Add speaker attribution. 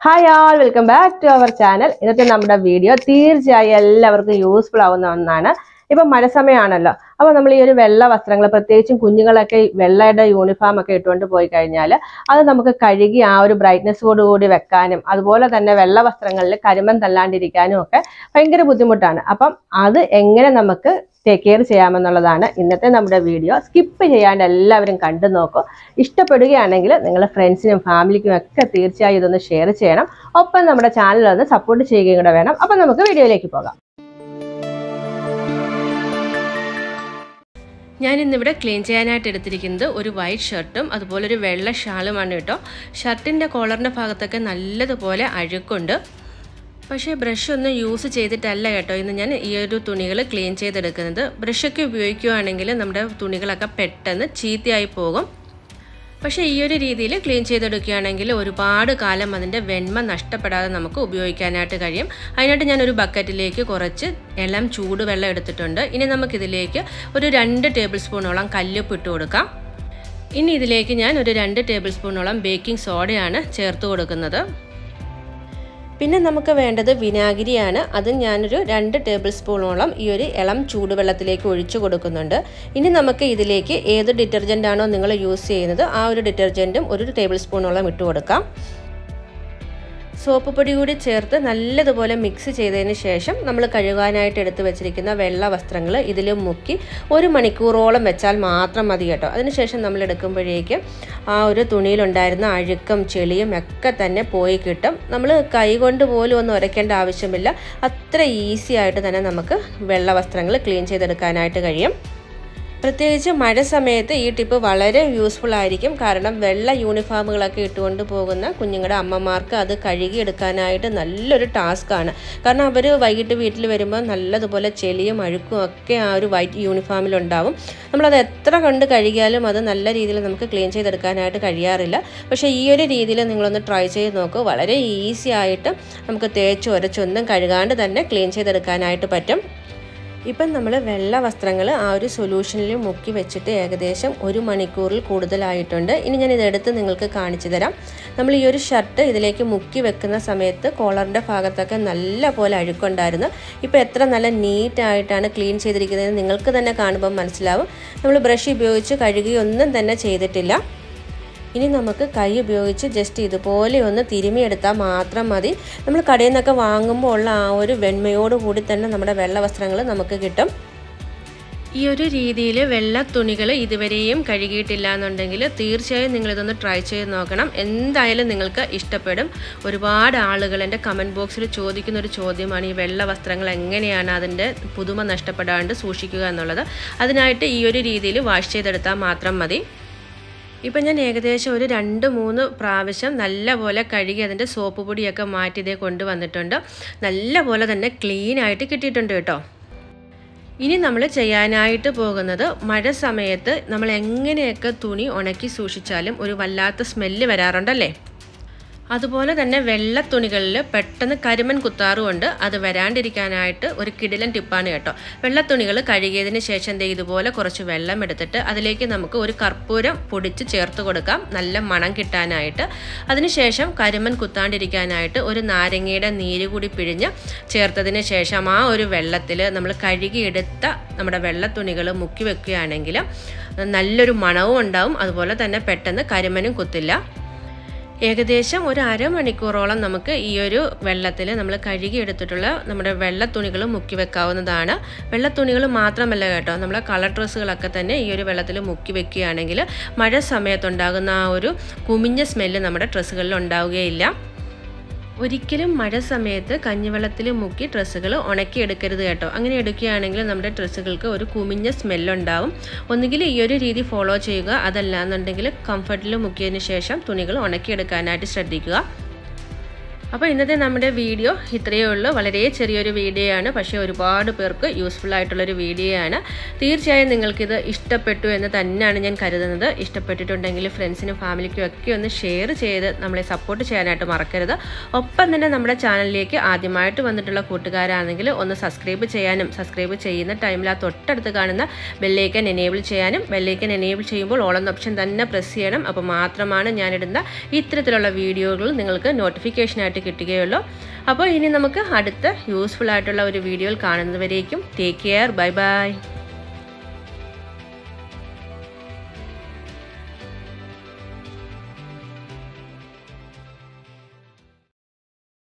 Speaker 1: hi all welcome back to our channel ഇന്നത്തെ നമ്മുടെ video തീർച്ചയായും എല്ലാവർക്കും യൂസ്ഫുൾ ആവുന്ന ഒന്നാണ് ഇപ്പൊ മഴ സമയമാണല്ലോ അപ്പൊ നമ്മൾ ഈ ഒരു വെള്ള വസ്ത്രങ്ങൾ പ്രത്യേകിച്ചും കുഞ്ഞുങ്ങളൊക്കെ ഈ വെള്ളയുടെ യൂണിഫോം ഒക്കെ ഇട്ടുകൊണ്ട് പോയി കഴിഞ്ഞാൽ അത് നമുക്ക് കഴുകി ആ ഒരു ബ്രൈറ്റ്നെസ്സോട് കൂടി വെക്കാനും അതുപോലെ തന്നെ വെള്ള വസ്ത്രങ്ങളിൽ കരിമൻ തല്ലാണ്ടിരിക്കാനും ഒക്കെ ഭയങ്കര ബുദ്ധിമുട്ടാണ് അപ്പം അത് എങ്ങനെ നമുക്ക് ടേക്ക് കെയർ ചെയ്യാമെന്നുള്ളതാണ് ഇന്നത്തെ നമ്മുടെ വീഡിയോ സ്കിപ്പ് ചെയ്യാണ്ട് എല്ലാവരും കണ്ടു നോക്കൂ ഇഷ്ടപ്പെടുകയാണെങ്കിൽ നിങ്ങൾ ഫ്രണ്ട്സിനും ഫാമിലിക്കും ഒക്കെ തീർച്ചയായും ഇതൊന്ന് ഷെയർ ചെയ്യണം ഒപ്പം നമ്മുടെ ചാനൽ ഒന്ന് സപ്പോർട്ട് ചെയ്യുകയും കൂടെ വേണം അപ്പം നമുക്ക് വീഡിയോയിലേക്ക് പോകാം
Speaker 2: ഞാൻ ഇന്നിവിടെ ക്ലീൻ ചെയ്യാനായിട്ട് എടുത്തിരിക്കുന്നത് ഒരു വൈറ്റ് ഷർട്ടും അതുപോലെ ഒരു വെള്ള ഷാളുമാണ് കേട്ടോ ഷർട്ടിൻ്റെ കോളറിൻ്റെ ഭാഗത്തൊക്കെ നല്ലതുപോലെ അഴുക്കുണ്ട് പക്ഷേ ബ്രഷ് ഒന്നും യൂസ് ചെയ്തിട്ടല്ല കേട്ടോ ഇന്ന് ഞാൻ ഈ ഒരു തുണികൾ ക്ലീൻ ചെയ്തെടുക്കുന്നത് ബ്രഷൊക്കെ ഉപയോഗിക്കുകയാണെങ്കിൽ നമ്മുടെ തുണികളൊക്കെ പെട്ടെന്ന് ചീത്തയായി പോകും പക്ഷേ ഈ ഒരു രീതിയിൽ ക്ലീൻ ചെയ്തെടുക്കുകയാണെങ്കിൽ ഒരുപാട് കാലം അതിൻ്റെ വെണ്മ നഷ്ടപ്പെടാതെ നമുക്ക് ഉപയോഗിക്കാനായിട്ട് കഴിയും അതിനായിട്ട് ഞാൻ ഒരു ബക്കറ്റിലേക്ക് കുറച്ച് ഇളം ചൂടുവെള്ളം എടുത്തിട്ടുണ്ട് ഇനി നമുക്കിതിലേക്ക് ഒരു രണ്ട് ടേബിൾ സ്പൂണോളം കല്ലുപ്പ് ഇട്ട് കൊടുക്കാം ഇനി ഇതിലേക്ക് ഞാൻ ഒരു രണ്ട് ടേബിൾ സ്പൂണോളം ബേക്കിംഗ് സോഡയാണ് ചേർത്ത് കൊടുക്കുന്നത് പിന്നെ നമുക്ക് വേണ്ടത് വിനാഗിരിയാണ് അത് ഞാനൊരു രണ്ട് ടേബിൾ സ്പൂണോളം ഈ ഒരു ഇളം ചൂടുവെള്ളത്തിലേക്ക് ഒഴിച്ചു കൊടുക്കുന്നുണ്ട് ഇനി നമുക്ക് ഇതിലേക്ക് ഏത് ഡിറ്റർജൻ്റ് ആണോ നിങ്ങൾ യൂസ് ചെയ്യുന്നത് ആ ഒരു ഡിറ്റർജൻറ്റും ഒരു ടേബിൾ സ്പൂണോളം ഇട്ട് കൊടുക്കാം സോപ്പ് പൊടി കൂടി ചേർത്ത് നല്ലതുപോലെ മിക്സ് ചെയ്തതിന് ശേഷം നമ്മൾ കഴുകാനായിട്ട് എടുത്ത് വെച്ചിരിക്കുന്ന വെള്ള വസ്ത്രങ്ങൾ ഇതിൽ മുക്കി ഒരു മണിക്കൂറോളം വെച്ചാൽ മാത്രം മതി കേട്ടോ അതിനുശേഷം നമ്മൾ എടുക്കുമ്പോഴേക്കും ആ ഒരു തുണിയിലുണ്ടായിരുന്ന അഴുക്കും ചെളിയും ഒക്കെ തന്നെ പോയി കിട്ടും നമ്മൾ കൈ കൊണ്ട് പോലും ഒന്നും ഉരയ്ക്കേണ്ട ആവശ്യമില്ല അത്ര ഈസി ആയിട്ട് തന്നെ നമുക്ക് വെള്ള വസ്ത്രങ്ങൾ ക്ലീൻ ചെയ്തെടുക്കാനായിട്ട് കഴിയും പ്രത്യേകിച്ച് മഴ സമയത്ത് ഈ ടിപ്പ് വളരെ യൂസ്ഫുൾ ആയിരിക്കും കാരണം വെള്ള യൂണിഫോമുകളൊക്കെ ഇട്ടുകൊണ്ട് പോകുന്ന കുഞ്ഞുങ്ങളുടെ അമ്മമാർക്ക് അത് കഴുകിയെടുക്കാനായിട്ട് നല്ലൊരു ടാസ്ക്കാണ് കാരണം അവർ വൈകിട്ട് വീട്ടിൽ വരുമ്പോൾ നല്ലതുപോലെ ചെളിയും അഴുക്കും ഒക്കെ ആ ഒരു വൈറ്റ് യൂണിഫോമിലുണ്ടാവും നമ്മളത് എത്ര കണ്ട് കഴുകിയാലും അത് നല്ല രീതിയിൽ നമുക്ക് ക്ലീൻ ചെയ്തെടുക്കാനായിട്ട് കഴിയാറില്ല പക്ഷേ ഈ ഒരു രീതിയിൽ നിങ്ങളൊന്ന് ട്രൈ ചെയ്ത് നോക്കൂ വളരെ ഈസി ആയിട്ട് നമുക്ക് തേച്ച് ഉരച്ചൊന്നും കഴുകാണ്ട് തന്നെ ക്ലീൻ ചെയ്തെടുക്കാനായിട്ട് പറ്റും ഇപ്പം നമ്മൾ വെള്ള വസ്ത്രങ്ങൾ ആ ഒരു സൊല്യൂഷനിൽ മുക്കി വെച്ചിട്ട് ഏകദേശം ഒരു മണിക്കൂറിൽ കൂടുതലായിട്ടുണ്ട് ഇനി ഞാൻ ഇതെടുത്ത് നിങ്ങൾക്ക് കാണിച്ചു തരാം നമ്മൾ ഈ ഒരു ഷർട്ട് ഇതിലേക്ക് മുക്കി വെക്കുന്ന സമയത്ത് കോളറിൻ്റെ ഭാഗത്തൊക്കെ നല്ല പോലെ അഴുക്കുണ്ടായിരുന്നു ഇപ്പോൾ എത്ര നല്ല നീറ്റായിട്ടാണ് ക്ലീൻ ചെയ്തിരിക്കുന്നത് നിങ്ങൾക്ക് തന്നെ കാണുമ്പോൾ മനസ്സിലാവും നമ്മൾ ബ്രഷ് ഉപയോഗിച്ച് കഴുകിയൊന്നും തന്നെ ചെയ്തിട്ടില്ല ഇനി നമുക്ക് കൈ ഉപയോഗിച്ച് ജസ്റ്റ് ഇതുപോലെ ഒന്ന് തിരുമിയെടുത്താൽ മാത്രം മതി നമ്മൾ കടയിൽ നിന്നൊക്കെ വാങ്ങുമ്പോൾ ഉള്ള ആ ഒരു വെണ്മയോട് കൂടി തന്നെ നമ്മുടെ വെള്ള വസ്ത്രങ്ങൾ നമുക്ക് കിട്ടും ഈ ഒരു രീതിയിൽ വെള്ള തുണികൾ ഇതുവരെയും കഴുകിയിട്ടില്ല എന്നുണ്ടെങ്കിൽ തീർച്ചയായും നിങ്ങളിതൊന്ന് ട്രൈ ചെയ്ത് നോക്കണം എന്തായാലും നിങ്ങൾക്ക് ഇഷ്ടപ്പെടും ഒരുപാട് ആളുകൾ എൻ്റെ കമൻറ്റ് ബോക്സിൽ ചോദിക്കുന്ന ഒരു ചോദ്യമാണ് ഈ വെള്ള വസ്ത്രങ്ങൾ എങ്ങനെയാണ് അതിൻ്റെ പുതുമ നഷ്ടപ്പെടാണ്ട് സൂക്ഷിക്കുക എന്നുള്ളത് അതിനായിട്ട് ഈ ഒരു രീതിയിൽ വാഷ് ചെയ്തെടുത്താൽ മാത്രം മതി ഇപ്പം ഞാൻ ഏകദേശം ഒരു രണ്ട് മൂന്ന് പ്രാവശ്യം നല്ലപോലെ കഴുകി അതിൻ്റെ സോപ്പ് പൊടിയൊക്കെ മാറ്റി ഇതേ കൊണ്ടുവന്നിട്ടുണ്ട് നല്ലപോലെ തന്നെ ക്ലീൻ ആയിട്ട് കിട്ടിയിട്ടുണ്ട് കേട്ടോ ഇനി നമ്മൾ ചെയ്യാനായിട്ട് പോകുന്നത് മഴ സമയത്ത് നമ്മൾ എങ്ങനെയൊക്കെ തുണി ഉണക്കി സൂക്ഷിച്ചാലും ഒരു വല്ലാത്ത സ്മെല്ല് വരാറുണ്ടല്ലേ അതുപോലെ തന്നെ വെള്ള തുണികളിൽ പെട്ടെന്ന് കരിമൺ കുത്താറുമുണ്ട് അത് വരാണ്ടിരിക്കാനായിട്ട് ഒരു കിടിലൻ ടിപ്പാണ് കേട്ടോ വെള്ള തുണികൾ കഴുകിയതിന് ശേഷം ദേ ഇതുപോലെ കുറച്ച് വെള്ളം എടുത്തിട്ട് അതിലേക്ക് നമുക്ക് ഒരു കർപ്പൂരം പൊടിച്ച് ചേർത്ത് കൊടുക്കാം നല്ല മണം കിട്ടാനായിട്ട് അതിനുശേഷം കരിമൺ കുത്താണ്ടിരിക്കാനായിട്ട് ഒരു നാരങ്ങയുടെ നീര് കൂടി പിഴിഞ്ഞ് ചേർത്തതിന് ശേഷം ആ ഒരു വെള്ളത്തിൽ നമ്മൾ കഴുകിയെടുത്ത നമ്മുടെ വെള്ള തുണികൾ മുക്കി വെക്കുകയാണെങ്കിൽ നല്ലൊരു മണവും ഉണ്ടാവും അതുപോലെ തന്നെ പെട്ടെന്ന് കരിമനും കുത്തില്ല ഏകദേശം ഒരു അരമണിക്കൂറോളം നമുക്ക് ഈ ഒരു വെള്ളത്തിൽ നമ്മൾ കഴുകിയെടുത്തിട്ടുള്ള നമ്മുടെ വെള്ള തുണികൾ മുക്കി വെക്കാവുന്നതാണ് വെള്ള തുണികൾ മാത്രമല്ല കേട്ടോ നമ്മളെ കളർ ഡ്രസ്സുകളൊക്കെ തന്നെ ഈ ഒരു വെള്ളത്തിൽ മുക്കി വെക്കുകയാണെങ്കിൽ മഴ സമയത്തുണ്ടാകുന്ന ആ ഒരു കുമിഞ്ഞ സ്മെല്ല് നമ്മുടെ ഡ്രസ്സുകളിൽ ഉണ്ടാവുകയില്ല ഒരിക്കലും മഴ സമയത്ത് കഞ്ഞിവെള്ളത്തിൽ മുക്കി ഡ്രസ്സുകൾ ഉണക്കിയെടുക്കരുത് കേട്ടോ അങ്ങനെ എടുക്കുകയാണെങ്കിൽ നമ്മുടെ ഡ്രസ്സുകൾക്ക് ഒരു കുമിഞ്ഞ സ്മെല്ലുണ്ടാവും ഒന്നുകിൽ ഈ ഒരു രീതി ഫോളോ ചെയ്യുക അതല്ല എന്നുണ്ടെങ്കിൽ കംഫർട്ടിൽ മുക്കിയതിന് ശേഷം തുണികൾ ഉണക്കിയെടുക്കാനായിട്ട് ശ്രദ്ധിക്കുക അപ്പോൾ ഇന്നത്തെ നമ്മുടെ വീഡിയോ ഇത്രയേ ഉള്ളൂ വളരെ ചെറിയൊരു വീഡിയോ ആണ് പക്ഷേ ഒരുപാട് പേർക്ക് യൂസ്ഫുൾ ആയിട്ടുള്ളൊരു വീഡിയോ ആണ് തീർച്ചയായും നിങ്ങൾക്കിത് ഇഷ്ടപ്പെട്ടു എന്ന് തന്നെയാണ് ഞാൻ കരുതുന്നത് ഇഷ്ടപ്പെട്ടിട്ടുണ്ടെങ്കിൽ ഫ്രണ്ട്സിനും ഫാമിലിക്കും ഒക്കെ ഒന്ന് ഷെയർ ചെയ്ത് നമ്മളെ സപ്പോർട്ട് ചെയ്യാനായിട്ട് മറക്കരുത് ഒപ്പം തന്നെ നമ്മുടെ ചാനലിലേക്ക് ആദ്യമായിട്ട് വന്നിട്ടുള്ള കൂട്ടുകാരാണെങ്കിൽ ഒന്ന് സബ്സ്ക്രൈബ് ചെയ്യാനും സബ്സ്ക്രൈബ് ചെയ്യുന്ന ടൈമിൽ ആ തൊട്ടടുത്ത് കാണുന്ന ബെല്ലൈക്കൻ എനേബിൾ ചെയ്യാനും ബെല്ലൈക്കൻ എനേബിൾ ചെയ്യുമ്പോൾ ഓളം ഓപ്ഷൻ തന്നെ പ്രസ് ചെയ്യണം അപ്പോൾ മാത്രമാണ് ഞാനിടുന്ന ഇത്തരത്തിലുള്ള വീഡിയോകൾ നിങ്ങൾക്ക് നോട്ടിഫിക്കേഷനായിട്ട് ആയിട്ട് കിട്ടുകയുള്ളൂ അപ്പോൾ ഇനി നമുക്ക് അടുത്ത യൂസ്ഫുൾ ആയിട്ടുള്ള ഒരു വീഡിയോയിൽ കാണുന്നവരേക്കും ടേക്ക് കെയർ ബൈ ബൈ